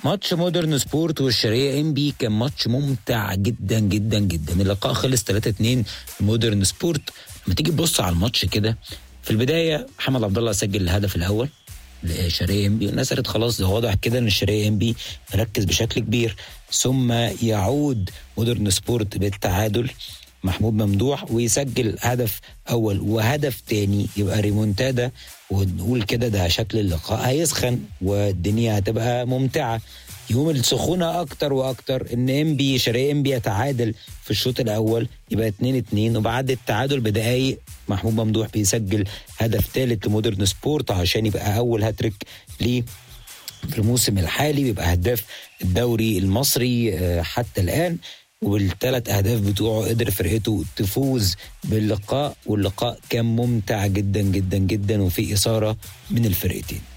ماتش مودرن سبورت والشرقيه ام بي كان ماتش ممتع جدا جدا جدا اللقاء خلص 3 2 مودرن سبورت لما تيجي تبص على الماتش كده في البدايه محمد عبد الله سجل الهدف الاول لشرقيه ام بي الناس قالت خلاص ده واضح كده ان الشرقيه ام بي مركز بشكل كبير ثم يعود مودرن سبورت بالتعادل محمود ممدوح ويسجل هدف اول وهدف تاني يبقى ريمونتادا ونقول كده ده شكل اللقاء هيسخن والدنيا هتبقى ممتعه يوم السخونه اكتر واكتر ان ام بي شرقيه ام بي يتعادل في الشوط الاول يبقى 2 2 وبعد التعادل بدقايق محمود ممدوح بيسجل هدف ثالث لمودرن سبورت عشان يبقى اول هاتريك ليه في الموسم الحالي بيبقى هداف الدوري المصري حتى الان وبالثلاث اهداف بتوعه قدر فرقته تفوز باللقاء واللقاء كان ممتع جدا جدا جدا وفي اثاره من الفرقتين